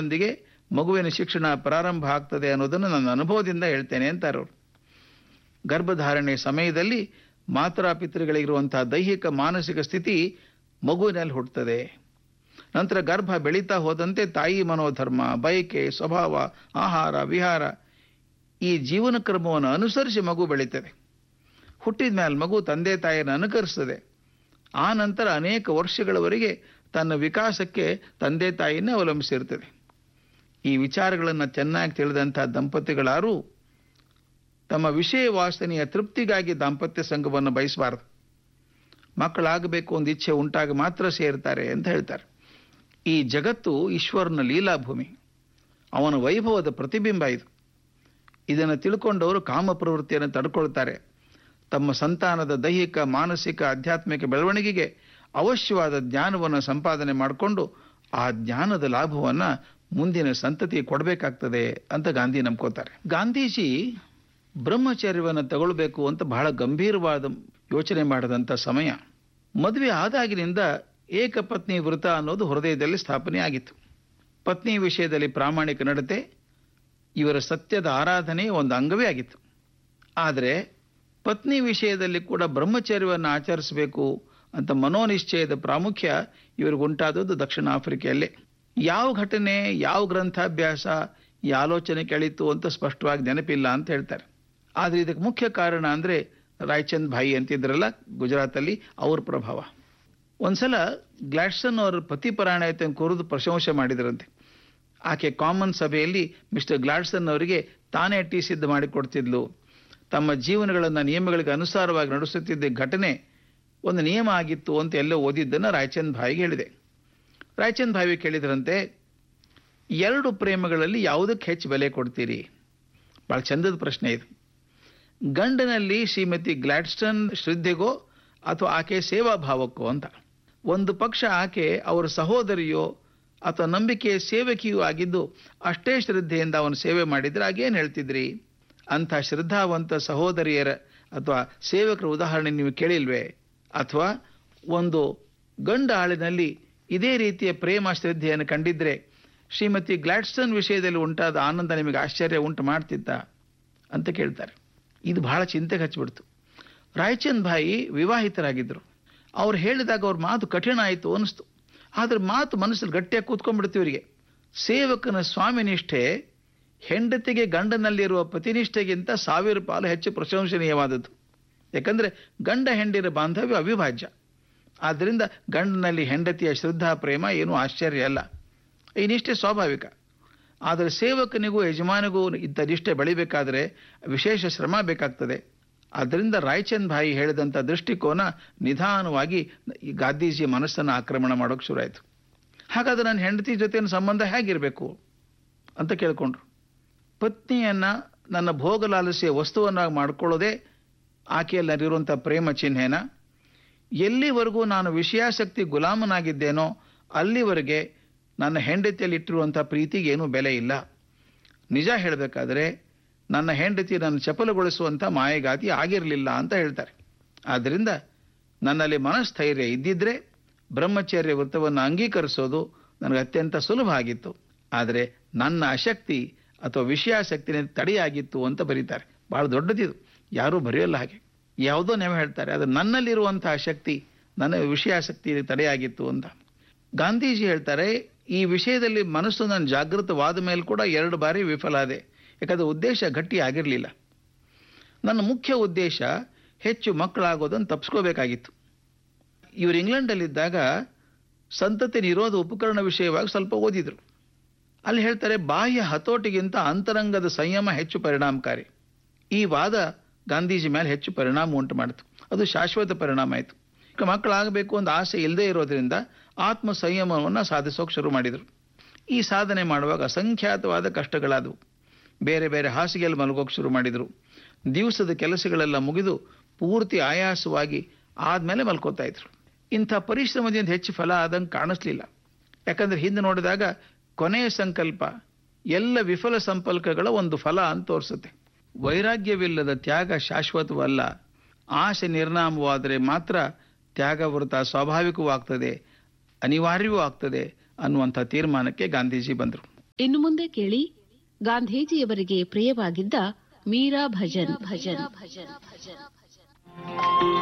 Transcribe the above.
ನೊಂದಿಗೆ ಮಗುವಿನ ಶಿಕ್ಷಣ ಪ್ರಾರಂಭ ಆಗ್ತದೆ ಅನ್ನೋದನ್ನು ನನ್ನ ಅನುಭವದಿಂದ ಹೇಳ್ತೇನೆ ಅಂತಾರೆ ಅವರು ಗರ್ಭಧಾರಣೆ ಸಮಯದಲ್ಲಿ ಮಾತಾಪಿತೃಗಳಿಗಿರುವಂತಹ ದೈಹಿಕ ಮಾನಸಿಕ ಸ್ಥಿತಿ ಮಗುವಿನಲ್ಲಿ ಹುಟ್ಟುತ್ತದೆ ನಂತರ ಗರ್ಭ ಬೆಳೀತಾ ಹೋದಂತೆ ತಾಯಿ ಮನೋಧರ್ಮ ಬಯಕೆ ಸ್ವಭಾವ ಆಹಾರ ವಿಹಾರ ಈ ಜೀವನ ಕ್ರಮವನ್ನು ಅನುಸರಿಸಿ ಮಗು ಬೆಳೀತದೆ ಹುಟ್ಟಿದ ಮೇಲೆ ಮಗು ತಂದೆ ತಾಯಿಯನ್ನು ಅನುಕರಿಸ್ತದೆ ಆ ನಂತರ ಅನೇಕ ವರ್ಷಗಳವರೆಗೆ ತನ್ನ ವಿಕಾಸಕ್ಕೆ ತಂದೆ ತಾಯಿಯನ್ನೇ ಅವಲಂಬಿಸಿರ್ತದೆ ಈ ವಿಚಾರಗಳನ್ನು ಚೆನ್ನಾಗಿ ತಿಳಿದಂಥ ದಂಪತಿಗಳಾರು ತಮ್ಮ ವಿಷಯ ವಾಸನೆಯ ತೃಪ್ತಿಗಾಗಿ ದಾಂಪತ್ಯ ಸಂಘವನ್ನು ಬಯಸಬಾರದು ಮಕ್ಕಳಾಗಬೇಕು ಒಂದು ಇಚ್ಛೆ ಉಂಟಾಗ ಮಾತ್ರ ಸೇರ್ತಾರೆ ಅಂತ ಹೇಳ್ತಾರೆ ಈ ಜಗತ್ತು ಈಶ್ವರನ ಲೀಲಾಭೂಮಿ ಅವನ ವೈಭವದ ಪ್ರತಿಬಿಂಬ ಇದು ಇದನ್ನು ತಿಳ್ಕೊಂಡವರು ಕಾಮ ಪ್ರವೃತ್ತಿಯನ್ನು ತಡ್ಕೊಳ್ತಾರೆ ತಮ್ಮ ಸಂತಾನದ ದೈಹಿಕ ಮಾನಸಿಕ ಆಧ್ಯಾತ್ಮಿಕ ಬೆಳವಣಿಗೆಗೆ ಅವಶ್ಯವಾದ ಜ್ಞಾನವನ್ನು ಸಂಪಾದನೆ ಮಾಡಿಕೊಂಡು ಆ ಜ್ಞಾನದ ಲಾಭವನ್ನು ಮುಂದಿನ ಸಂತತಿ ಕೊಡಬೇಕಾಗ್ತದೆ ಅಂತ ಗಾಂಧಿ ನಂಬ್ಕೋತಾರೆ ಗಾಂಧೀಜಿ ಬ್ರಹ್ಮಚರ್ಯವನ್ನು ತಗೊಳ್ಬೇಕು ಅಂತ ಬಹಳ ಗಂಭೀರವಾದ ಯೋಚನೆ ಮಾಡಿದಂಥ ಸಮಯ ಮದುವೆ ಆದಾಗಿನಿಂದ ಏಕಪತ್ನಿ ವೃತ ಅನ್ನೋದು ಹೃದಯದಲ್ಲಿ ಸ್ಥಾಪನೆ ಆಗಿತ್ತು ಪತ್ನಿ ವಿಷಯದಲ್ಲಿ ಪ್ರಾಮಾಣಿಕ ನಡತೆ ಇವರ ಸತ್ಯದ ಆರಾಧನೆ ಒಂದು ಅಂಗವೇ ಆಗಿತ್ತು ಆದರೆ ಪತ್ನಿ ವಿಷಯದಲ್ಲಿ ಕೂಡ ಬ್ರಹ್ಮಚರ್ಯವನ್ನು ಆಚರಿಸಬೇಕು ಅಂತ ಮನೋನಿಶ್ಚಯದ ಪ್ರಾಮುಖ್ಯ ಇವರಿಗುಂಟಾದದ್ದು ದಕ್ಷಿಣ ಆಫ್ರಿಕೆಯಲ್ಲೇ ಯಾವ ಘಟನೆ ಯಾವ ಗ್ರಂಥಾಭ್ಯಾಸ ಈ ಆಲೋಚನೆ ಕೆಳಿತು ಅಂತ ಸ್ಪಷ್ಟವಾಗಿ ನೆನಪಿಲ್ಲ ಅಂತ ಹೇಳ್ತಾರೆ ಆದರೆ ಇದಕ್ಕೆ ಮುಖ್ಯ ಕಾರಣ ಅಂದರೆ ರಾಯ್ಚಂದ್ ಭಾಯಿ ಅಂತಿದ್ರಲ್ಲ ಗುಜರಾತಲ್ಲಿ ಅವ್ರ ಪ್ರಭಾವ ಒಂದ್ಸಲ ಗ್ಲಾಡ್ಸನ್ ಅವರ ಪತಿಪರಾಯಣತೆಯನ್ನು ಕುರಿತು ಪ್ರಶಂಸೆ ಮಾಡಿದ್ರಂತೆ ಆಕೆ ಕಾಮನ್ ಸಭೆಯಲ್ಲಿ ಮಿಸ್ಟರ್ ಗ್ಲಾಡ್ಸನ್ ಅವರಿಗೆ ತಾನೇ ಟೀ ಸಿದ್ಧ ಮಾಡಿಕೊಡ್ತಿದ್ಲು ತಮ್ಮ ಜೀವನಗಳನ್ನು ನಿಯಮಗಳಿಗೆ ಅನುಸಾರವಾಗಿ ನಡೆಸುತ್ತಿದ್ದ ಘಟನೆ ಒಂದು ನಿಯಮ ಆಗಿತ್ತು ಅಂತ ಎಲ್ಲೋ ಓದಿದ್ದನ್ನು ರಾಯಚಂದ್ ಭಾಯಿಗೆ ಹೇಳಿದೆ ರಾಯಚಂದ್ ಭಾವಿ ಕೇಳಿದ್ರಂತೆ ಎರಡು ಪ್ರೇಮಗಳಲ್ಲಿ ಯಾವುದಕ್ಕೆ ಹೆಚ್ಚು ಬೆಲೆ ಕೊಡ್ತೀರಿ ಭಾಳ ಚಂದದ ಪ್ರಶ್ನೆ ಇದು ಗಂಡನಲ್ಲಿ ಶ್ರೀಮತಿ ಗ್ಲಾಡ್ಸ್ಟನ್ ಶ್ರದ್ಧೆಗೋ ಅಥವಾ ಆಕೆ ಸೇವಾ ಭಾವಕ್ಕೋ ಅಂತ ಒಂದು ಪಕ್ಷ ಆಕೆ ಅವರ ಸಹೋದರಿಯೋ ಅಥವಾ ನಂಬಿಕೆಯ ಸೇವಕಿಯೂ ಆಗಿದ್ದು ಅಷ್ಟೇ ಶ್ರದ್ಧೆಯಿಂದ ಅವನು ಸೇವೆ ಮಾಡಿದ್ರೆ ಆಗೇನು ಹೇಳ್ತಿದ್ರಿ ಅಂಥ ಶ್ರದ್ಧಾವಂತ ಸಹೋದರಿಯರ ಅಥವಾ ಸೇವಕರ ಉದಾಹರಣೆ ನೀವು ಕೇಳಿಲ್ವೇ ಅಥವಾ ಒಂದು ಗಂಡ ಆಳಿನಲ್ಲಿ ಇದೇ ರೀತಿಯ ಪ್ರೇಮ ಶ್ರದ್ಧೆಯನ್ನು ಕಂಡಿದ್ರೆ ಶ್ರೀಮತಿ ಗ್ಲಾಡ್ಸ್ಟನ್ ವಿಷಯದಲ್ಲಿ ಉಂಟಾದ ಆನಂದ ನಿಮಗೆ ಆಶ್ಚರ್ಯ ಉಂಟು ಮಾಡ್ತಿದ್ದ ಅಂತ ಕೇಳ್ತಾರೆ ಇದು ಬಹಳ ಚಿಂತೆಗೆ ಹಚ್ಚಿಬಿಡ್ತು ರಾಯಚಂದ್ ಭಾಯಿ ವಿವಾಹಿತರಾಗಿದ್ದರು ಅವ್ರು ಹೇಳಿದಾಗ ಅವ್ರ ಮಾತು ಕಠಿಣ ಆಯಿತು ಅನಿಸ್ತು ಆದ್ರೆ ಮಾತು ಮನಸ್ಸಲ್ಲಿ ಗಟ್ಟಿಯಾಗಿ ಕೂತ್ಕೊಂಡ್ಬಿಡ್ತು ಇವರಿಗೆ ಸೇವಕನ ಸ್ವಾಮಿ ನಿಷ್ಠೆ ಹೆಂಡತಿಗೆ ಗಂಡನಲ್ಲಿರುವ ಪತಿನಿಷ್ಠೆಗಿಂತ ಸಾವಿರ ಪಾಲು ಹೆಚ್ಚು ಪ್ರಶಂಸನೀಯವಾದದ್ದು ಯಾಕಂದ್ರೆ ಗಂಡ ಹೆಂಡಿರ ಬಾಂಧವ್ಯ ಅವಿಭಾಜ್ಯ ಆದ್ದರಿಂದ ಗಂಡನಲ್ಲಿ ಹೆಂಡತಿಯ ಶ್ರದ್ಧಾ ಪ್ರೇಮ ಏನೂ ಆಶ್ಚರ್ಯ ಅಲ್ಲ ಈ ನಿಷ್ಠೆ ಸ್ವಾಭಾವಿಕ ಆದರೆ ಸೇವಕನಿಗೂ ಯಜಮಾನಿಗೂ ಇಂಥ ನಿಷ್ಠೆ ಬೆಳಿಬೇಕಾದ್ರೆ ವಿಶೇಷ ಶ್ರಮ ಬೇಕಾಗ್ತದೆ ಆದ್ದರಿಂದ ರಾಯಚಂದ್ ಭಾಯಿ ಹೇಳಿದಂಥ ದೃಷ್ಟಿಕೋನ ನಿಧಾನವಾಗಿ ಈ ಗಾಂಧೀಜಿಯ ಮನಸ್ಸನ್ನು ಆಕ್ರಮಣ ಮಾಡೋಕೆ ಶುರುವಾಯಿತು ಹಾಗಾದ್ರೆ ನನ್ನ ಹೆಂಡತಿ ಜೊತೆನ ಸಂಬಂಧ ಹೇಗಿರಬೇಕು ಅಂತ ಕೇಳಿಕೊಂಡ್ರು ಪತ್ನಿಯನ್ನ ನನ್ನ ಭೋಗಲಾಲಸೆಯ ವಸ್ತುವನ್ನಾಗಿ ಮಾಡ್ಕೊಳ್ಳೋದೇ ಆಕೆಯಲ್ಲಿ ನಲ್ಲಿರುವಂಥ ಪ್ರೇಮ ಚಿಹ್ನೆನ ಎಲ್ಲಿವರೆಗೂ ನಾನು ವಿಷಯಾಸಕ್ತಿ ಗುಲಾಮನಾಗಿದ್ದೇನೋ ಅಲ್ಲಿವರೆಗೆ ನನ್ನ ಹೆಂಡತಿಯಲ್ಲಿ ಇಟ್ಟಿರುವಂಥ ಪ್ರೀತಿಗೆ ಏನೂ ಬೆಲೆ ಇಲ್ಲ ನಿಜ ಹೇಳಬೇಕಾದ್ರೆ ನನ್ನ ಹೆಂಡತಿ ನನ್ನ ಚಪಲಗೊಳಿಸುವಂಥ ಮಾಯಗಾತಿ ಆಗಿರಲಿಲ್ಲ ಅಂತ ಹೇಳ್ತಾರೆ ಆದ್ದರಿಂದ ನನ್ನಲ್ಲಿ ಮನಸ್ಥೈರ್ಯ ಇದ್ದಿದ್ರೆ ಬ್ರಹ್ಮಚರ್ಯ ವೃತ್ತವನ್ನು ಅಂಗೀಕರಿಸೋದು ನನಗೆ ಅತ್ಯಂತ ಸುಲಭ ಆಗಿತ್ತು ಆದರೆ ನನ್ನ ಅಶಕ್ತಿ ಅಥವಾ ವಿಷಯಾಸಕ್ತಿನೇ ತಡೆಯಾಗಿತ್ತು ಅಂತ ಬರೀತಾರೆ ಬಹಳ ದೊಡ್ಡದಿದು ಯಾರೂ ಬರೆಯೋಲ್ಲ ಹಾಗೆ ಯಾವುದೋ ನೀವು ಹೇಳ್ತಾರೆ ಅದು ನನ್ನಲ್ಲಿರುವಂತಹ ಶಕ್ತಿ ನನ್ನ ವಿಷಯಾಸಕ್ತಿ ತಡೆಯಾಗಿತ್ತು ಅಂತ ಗಾಂಧೀಜಿ ಹೇಳ್ತಾರೆ ಈ ವಿಷಯದಲ್ಲಿ ಮನಸ್ಸು ನನ್ನ ಜಾಗೃತವಾದ ಮೇಲೆ ಕೂಡ ಎರಡು ಬಾರಿ ವಿಫಲ ಆದೆ ಯಾಕಂದ್ರೆ ಉದ್ದೇಶ ಗಟ್ಟಿ ಆಗಿರಲಿಲ್ಲ ನನ್ನ ಮುಖ್ಯ ಉದ್ದೇಶ ಹೆಚ್ಚು ಮಕ್ಕಳಾಗೋದನ್ನು ತಪ್ಪಿಸ್ಕೋಬೇಕಾಗಿತ್ತು ಇವರು ಇಂಗ್ಲೆಂಡಲ್ಲಿದ್ದಾಗ ಸಂತತಿ ನಿರೋಧ ಉಪಕರಣ ವಿಷಯವಾಗಿ ಸ್ವಲ್ಪ ಓದಿದ್ರು ಅಲ್ಲಿ ಹೇಳ್ತಾರೆ ಬಾಹ್ಯ ಹತೋಟಿಗಿಂತ ಅಂತರಂಗದ ಸಂಯಮ ಹೆಚ್ಚು ಪರಿಣಾಮಕಾರಿ ಈ ವಾದ ಗಾಂಧೀಜಿ ಮೇಲೆ ಹೆಚ್ಚು ಪರಿಣಾಮ ಉಂಟು ಮಾಡಿತು ಅದು ಶಾಶ್ವತ ಪರಿಣಾಮ ಆಯಿತು ಮಕ್ಕಳಾಗಬೇಕು ಅಂತ ಆಸೆ ಇಲ್ಲದೆ ಇರೋದ್ರಿಂದ ಆತ್ಮ ಸಂಯಮವನ್ನು ಸಾಧಿಸೋಕೆ ಶುರು ಮಾಡಿದರು ಈ ಸಾಧನೆ ಮಾಡುವಾಗ ಅಸಂಖ್ಯಾತವಾದ ಕಷ್ಟಗಳಾದವು ಬೇರೆ ಬೇರೆ ಹಾಸಿಗೆಯಲ್ಲಿ ಮಲಗೋಕೆ ಶುರು ಮಾಡಿದರು ದಿವಸದ ಕೆಲಸಗಳೆಲ್ಲ ಮುಗಿದು ಪೂರ್ತಿ ಆಯಾಸವಾಗಿ ಆದಮೇಲೆ ಮಲ್ಕೋತಾ ಇದ್ರು ಇಂಥ ಪರಿಶ್ರಮದಿಂದ ಹೆಚ್ಚು ಫಲ ಆದಂಗೆ ಕಾಣಿಸ್ಲಿಲ್ಲ ಯಾಕಂದ್ರೆ ಹಿಂದೆ ನೋಡಿದಾಗ ಕೊನೆಯ ಸಂಕಲ್ಪ ಎಲ್ಲ ವಿಫಲ ಸಂಪರ್ಕಗಳ ಒಂದು ಫಲ ಅಂತ ತೋರಿಸುತ್ತೆ ವೈರಾಗ್ಯವಿಲ್ಲದ ತ್ಯಾಗ ಶಾಶ್ವತವಲ್ಲ ಆಸೆ ನಿರ್ನಾಮವಾದರೆ ಮಾತ್ರ ತ್ಯಾಗವೃತ ಸ್ವಾಭಾವಿಕವೂ ಆಗ್ತದೆ ಅನಿವಾರ್ಯವೂ ಆಗ್ತದೆ ಅನ್ನುವಂಥ ತೀರ್ಮಾನಕ್ಕೆ ಗಾಂಧೀಜಿ ಬಂದರು ಇನ್ನು ಮುಂದೆ ಕೇಳಿ ಗಾಂಧೀಜಿಯವರಿಗೆ ಪ್ರಿಯವಾಗಿದ್ದ ಮೀರಾ ಭಜನ್ ಭಜನ್ ಭಜನ್ ಭಜನ್